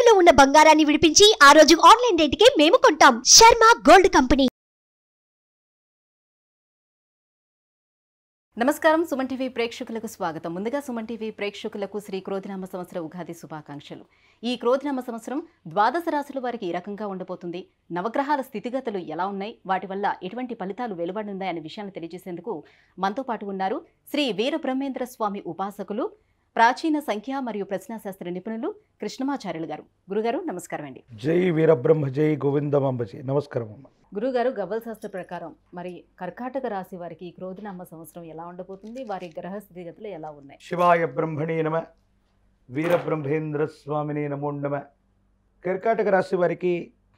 తాకట్టులో ఉన్న బంగారాన్ని విడిపించి ఆ రోజు ఆన్లైన్ రేటుకే మేము కొంటాం శర్మ గోల్డ్ కంపెనీ నమస్కారం సుమన్ టీవీ ప్రేక్షకులకు స్వాగతం ముందుగా సుమన్ టీవీ ప్రేక్షకులకు శ్రీ క్రోధినామ సంవత్సర ఉగాది శుభాకాంక్షలు ఈ క్రోధినామ సంవత్సరం ద్వాదశ రాశుల వారికి ఏ రకంగా ఉండబోతుంది నవగ్రహాల స్థితిగతులు ఎలా ఉన్నాయి వాటి వల్ల ఎటువంటి ఫలితాలు వెలువడున్నాయి అనే విషయాన్ని తెలియజేసేందుకు మనతో పాటు ఉన్నారు శ్రీ వీర బ్రహ్మేంద్ర స్వామి ఉపాసకులు ప్రాచీన సంఖ్య మరియు ప్రశ్నాశాస్త్ర నిపుణులు కృష్ణమాచార్యులు గారు గురుగారు నమస్కారం అండి జై వీరబ్రహ్మ జై గోవిందమాంబ జై నమస్కారం అమ్మ గురుగారు గవ్వల శాస్త్ర ప్రకారం మరి కర్కాటక రాశి వారికి ఈ క్రోధినామ సంవత్సరం ఎలా ఉండబోతుంది వారి గ్రహ స్థితిగతులు ఎలా ఉన్నాయి శివాయ బ్రహ్మణే నమ వీరబ్రహ్మేంద్ర స్వామిని నమో నమ కర్కాటక రాశి వారికి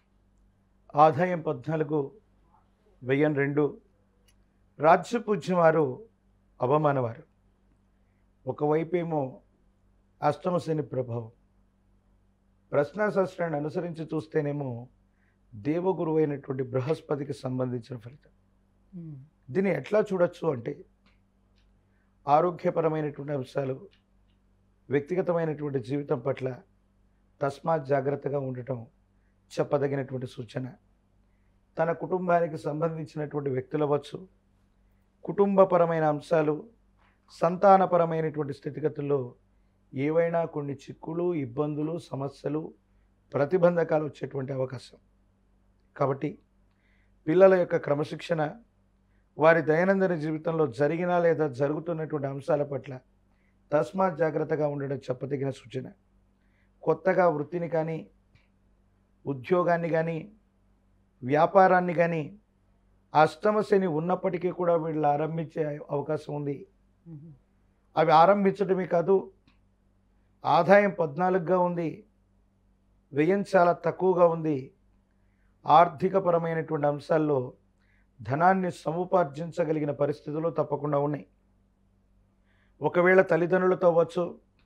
ఆదాయం పద్నాలుగు వ్యయం రెండు రాజ్యపూజ్యం వారు అవమానవారు ఒకవైపేమో అష్టమ శని ప్రభావం ప్రశ్నాశాస్త్రాన్ని అనుసరించి చూస్తేనేమో దేవగురు అయినటువంటి బృహస్పతికి సంబంధించిన ఫలితం దీన్ని ఎట్లా చూడొచ్చు అంటే ఆరోగ్యపరమైనటువంటి అంశాలు వ్యక్తిగతమైనటువంటి జీవితం పట్ల తస్మాత్ జాగ్రత్తగా ఉండటం చెప్పదగినటువంటి సూచన తన కుటుంబానికి సంబంధించినటువంటి వ్యక్తులు అవ్వచ్చు కుటుంబపరమైన అంశాలు సంతానపరమైనటువంటి స్థితిగతుల్లో ఏవైనా కొన్ని చిక్కులు ఇబ్బందులు సమస్యలు ప్రతిబంధకాలు వచ్చేటువంటి అవకాశం కాబట్టి పిల్లల యొక్క క్రమశిక్షణ వారి దైనందిన జీవితంలో జరిగిన లేదా జరుగుతున్నటువంటి అంశాల పట్ల తస్మాత్ జాగ్రత్తగా ఉండడం చెప్పదగిన సూచన కొత్తగా వృత్తిని కానీ ఉద్యోగాన్ని కానీ వ్యాపారాన్ని కానీ అష్టమ శని ఉన్నప్పటికీ కూడా వీళ్ళు ఆరంభించే అవకాశం ఉంది అవి ఆరంభించడమే కాదు ఆదాయం పద్నాలుగుగా ఉంది వ్యయం చాలా తక్కువగా ఉంది ఆర్థికపరమైనటువంటి అంశాల్లో ధనాన్ని సముపార్జించగలిగిన పరిస్థితులు తప్పకుండా ఉన్నాయి ఒకవేళ తల్లిదండ్రులతో అవ్వచ్చు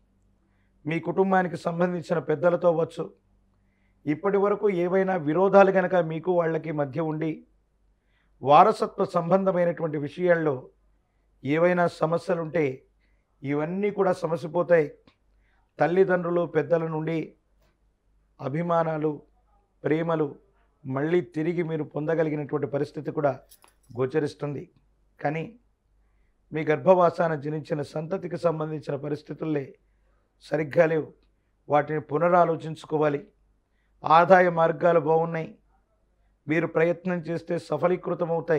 మీ కుటుంబానికి సంబంధించిన పెద్దలతో అవ్వచ్చు ఇప్పటి వరకు ఏవైనా విరోధాలు కనుక మీకు వాళ్ళకి మధ్య ఉండి వారసత్వ సంబంధమైనటువంటి విషయాల్లో ఏవైనా సమస్యలుంటే ఇవన్నీ కూడా సమసిపోతాయి తల్లిదండ్రులు పెద్దల నుండి అభిమానాలు ప్రేమలు మళ్ళీ తిరిగి మీరు పొందగలిగినటువంటి పరిస్థితి కూడా గోచరిస్తుంది కానీ మీ గర్భవాసాన జనించిన సంతతికి సంబంధించిన పరిస్థితుల్లే సరిగ్గా లేవు వాటిని పునరాలోచించుకోవాలి ఆదాయ మార్గాలు బాగున్నాయి మీరు ప్రయత్నం చేస్తే సఫలీకృతమవుతాయి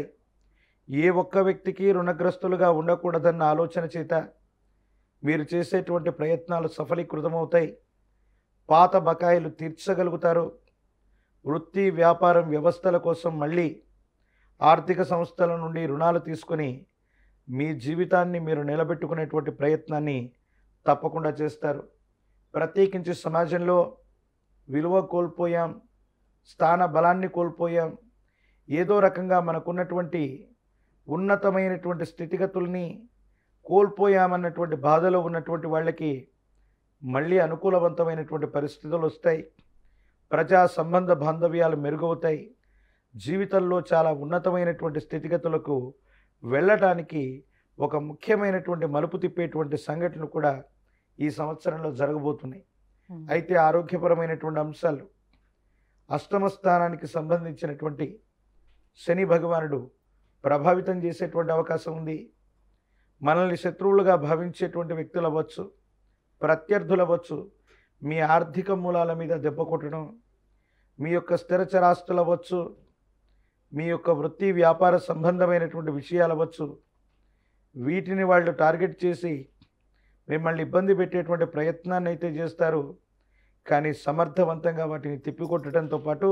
ఏ ఒక్క వ్యక్తికి రుణగ్రస్తులుగా ఉండకూడదన్న ఆలోచన చేత మీరు చేసేటువంటి ప్రయత్నాలు సఫలీకృతమవుతాయి పాత బకాయిలు తీర్చగలుగుతారు వృత్తి వ్యాపారం వ్యవస్థల కోసం మళ్ళీ ఆర్థిక సంస్థల నుండి రుణాలు తీసుకొని మీ జీవితాన్ని మీరు నిలబెట్టుకునేటువంటి ప్రయత్నాన్ని తప్పకుండా చేస్తారు ప్రత్యేకించి సమాజంలో విలువ కోల్పోయాం స్థాన బలాన్ని కోల్పోయాం ఏదో రకంగా మనకున్నటువంటి ఉన్నతమైనటువంటి స్థితిగతుల్ని కోల్పోయామన్నటువంటి బాధలో ఉన్నటువంటి వాళ్ళకి మళ్ళీ అనుకూలవంతమైనటువంటి పరిస్థితులు వస్తాయి ప్రజా సంబంధ బాంధవ్యాలు మెరుగవుతాయి జీవితంలో చాలా ఉన్నతమైనటువంటి స్థితిగతులకు వెళ్ళటానికి ఒక ముఖ్యమైనటువంటి మలుపు తిప్పేటువంటి సంఘటనలు కూడా ఈ సంవత్సరంలో జరగబోతున్నాయి అయితే ఆరోగ్యపరమైనటువంటి అంశాలు అష్టమ స్థానానికి సంబంధించినటువంటి శని భగవానుడు ప్రభావితం చేసేటువంటి అవకాశం ఉంది మనల్ని శత్రువులుగా భావించేటువంటి వ్యక్తులు అవ్వచ్చు ప్రత్యర్థులు అవ్వచ్చు మీ ఆర్థిక మూలాల మీద దెబ్బ కొట్టడం మీ యొక్క స్థిరచరాస్తులు అవ్వచ్చు మీ యొక్క వృత్తి వ్యాపార సంబంధమైనటువంటి విషయాలు అవ్వచ్చు వీటిని వాళ్ళు టార్గెట్ చేసి మిమ్మల్ని ఇబ్బంది పెట్టేటువంటి ప్రయత్నాన్ని అయితే చేస్తారు కానీ సమర్థవంతంగా వాటిని తిప్పికొట్టడంతో పాటు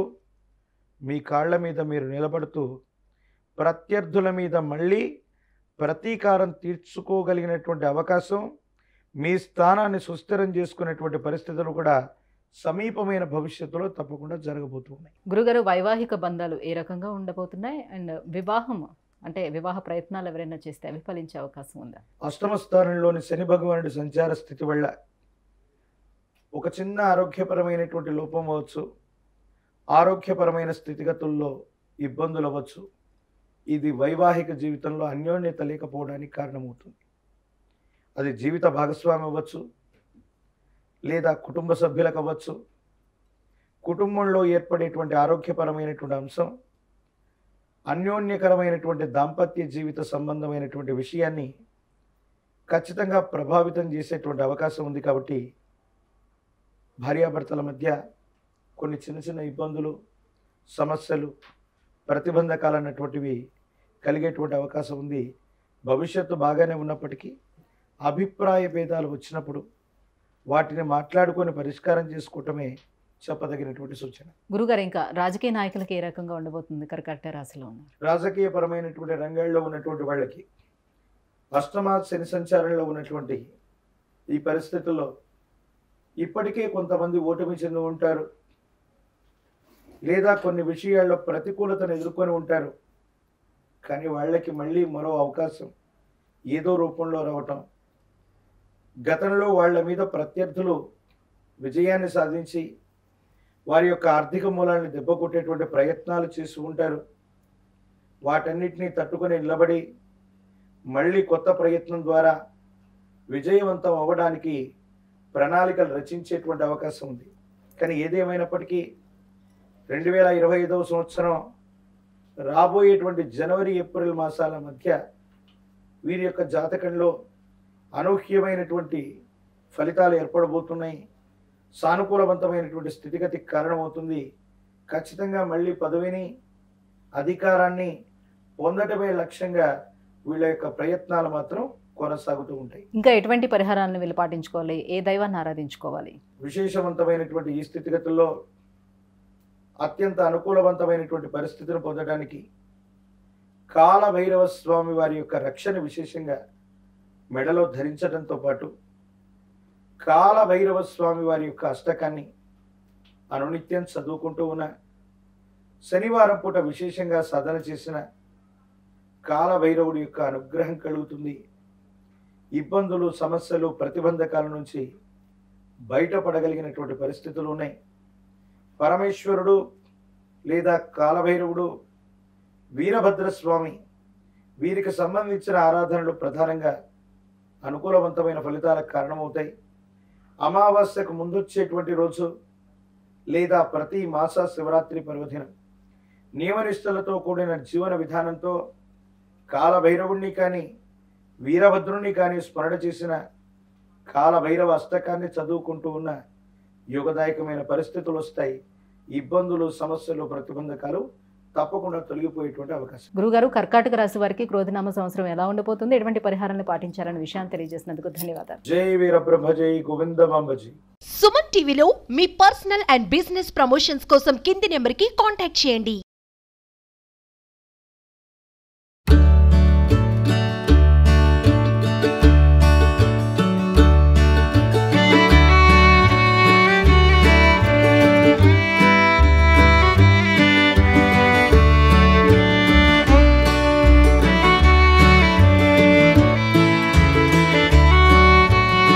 మీ కాళ్ళ మీద మీరు నిలబడుతూ ప్రత్యర్థుల మీద మళ్ళీ ప్రతీకారం తీర్చుకోగలిగినటువంటి అవకాశం మీ స్థానాన్ని సుస్థిరం చేసుకునేటువంటి పరిస్థితులు కూడా సమీపమైన భవిష్యత్తులో తప్పకుండా జరగబోతున్నాయి గురుగారు వైవాహిక బంధాలు ఏ రకంగా ఉండబోతున్నాయి అండ్ వివాహం అంటే వివాహ ప్రయత్నాలు ఎవరైనా చేస్తే అవి ఫలించే అవకాశం ఉందా అష్టమ స్థానంలోని శని భగవానుడి సంచార స్థితి వల్ల ఒక చిన్న ఆరోగ్యపరమైనటువంటి లోపం అవ్వచ్చు ఆరోగ్యపరమైన స్థితిగతుల్లో ఇబ్బందులు అవ్వచ్చు ఇది వైవాహిక జీవితంలో అన్యోన్యత లేకపోవడానికి కారణమవుతుంది అది జీవిత భాగస్వామి అవ్వచ్చు లేదా కుటుంబ సభ్యులకు అవ్వచ్చు కుటుంబంలో ఏర్పడేటువంటి ఆరోగ్యపరమైనటువంటి అంశం అన్యోన్యకరమైనటువంటి దాంపత్య జీవిత సంబంధమైనటువంటి విషయాన్ని ఖచ్చితంగా ప్రభావితం చేసేటువంటి అవకాశం ఉంది కాబట్టి భార్యాభర్తల మధ్య కొన్ని చిన్న చిన్న ఇబ్బందులు సమస్యలు ప్రతిబంధకాలు అన్నటువంటివి కలిగేటువంటి అవకాశం ఉంది భవిష్యత్తు బాగానే ఉన్నప్పటికీ అభిప్రాయ భేదాలు వచ్చినప్పుడు వాటిని మాట్లాడుకొని పరిష్కారం చేసుకోవటమే చెప్పదగినటువంటి సూచన గురుగారు ఇంకా రాజకీయ నాయకులకి ఏ రకంగా ఉండబోతుంది కర్కాటక రాశిలో ఉన్నారు రాజకీయపరమైనటువంటి రంగాల్లో ఉన్నటువంటి వాళ్ళకి అష్టమ శని సంచారంలో ఉన్నటువంటి ఈ పరిస్థితుల్లో ఇప్పటికే కొంతమంది ఓటమి చెంది ఉంటారు లేదా కొన్ని విషయాల్లో ప్రతికూలతను ఎదుర్కొని ఉంటారు కానీ వాళ్ళకి మళ్ళీ మరో అవకాశం ఏదో రూపంలో రావటం గతంలో వాళ్ళ మీద ప్రత్యర్థులు విజయాన్ని సాధించి వారి యొక్క ఆర్థిక మూలాన్ని దెబ్బకొట్టేటువంటి ప్రయత్నాలు చేసి ఉంటారు వాటన్నిటినీ తట్టుకొని నిలబడి మళ్ళీ కొత్త ప్రయత్నం ద్వారా విజయవంతం అవ్వడానికి ప్రణాళికలు రచించేటువంటి అవకాశం ఉంది కానీ ఏదేమైనప్పటికీ రెండు వేల ఇరవై ఐదవ సంవత్సరం రాబోయేటువంటి జనవరి ఏప్రిల్ మాసాల మధ్య వీరి యొక్క జాతకంలో అనూహ్యమైనటువంటి ఫలితాలు ఏర్పడబోతున్నాయి సానుకూలవంతమైనటువంటి స్థితిగతికి కారణమవుతుంది ఖచ్చితంగా మళ్ళీ పదవిని అధికారాన్ని పొందటమే లక్ష్యంగా వీళ్ళ యొక్క ప్రయత్నాలు మాత్రం కొనసాగుతూ ఉంటాయి ఇంకా ఎటువంటి పరిహారాలను వీళ్ళు పాటించుకోవాలి ఏ దైవాన్ని ఆరాధించుకోవాలి విశేషవంతమైనటువంటి ఈ స్థితిగతుల్లో అత్యంత అనుకూలవంతమైనటువంటి పరిస్థితిని పొందడానికి కాల భైరవ స్వామి వారి యొక్క రక్షణ విశేషంగా మెడలో ధరించడంతో పాటు కాల భైరవ స్వామి వారి యొక్క అష్టకాన్ని అనునిత్యం చదువుకుంటూ ఉన్న శనివారం పూట విశేషంగా సాధన చేసిన కాల భైరవుడి యొక్క అనుగ్రహం కలుగుతుంది ఇబ్బందులు సమస్యలు ప్రతిబంధకాల నుంచి బయటపడగలిగినటువంటి పరిస్థితులు ఉన్నాయి పరమేశ్వరుడు లేదా కాలభైరవుడు వీరభద్రస్వామి వీరికి సంబంధించిన ఆరాధనలు ప్రధానంగా అనుకూలవంతమైన ఫలితాలకు కారణమవుతాయి అమావాస్యకు ముందొచ్చేటువంటి రోజు లేదా ప్రతి మాస శివరాత్రి పర్వదినం నియమనిష్టలతో కూడిన జీవన విధానంతో కాలభైరవుణ్ణి కానీ వీరభద్రుణ్ణి కానీ స్మరణ చేసిన కాలభైరవ అష్టకాన్ని చదువుకుంటూ ఉన్న యోగదాయకమైన పరిస్థితులు వస్తాయి ఇబ్బందులు సమస్యలు ప్రతిబంధకాలు తప్పకుండా తొలగిపోయేటువంటి అవకాశం గురుగారు కర్కాటక రాశి వారికి క్రోధనామ సంవత్సరం ఎలా ఉండబోతుంది ఎటువంటి పరిహారాన్ని పాటించాలనే విషయాన్ని తెలియజేసినందుకు ధన్యవాదాలు జై వీరబ్రహ్మ జై గోవిందమాంబజీ సుమన్ టీవీలో మీ పర్సనల్ అండ్ బిజినెస్ ప్రమోషన్స్ కోసం కింది నెంబర్కి కాంటాక్ట్ చేయండి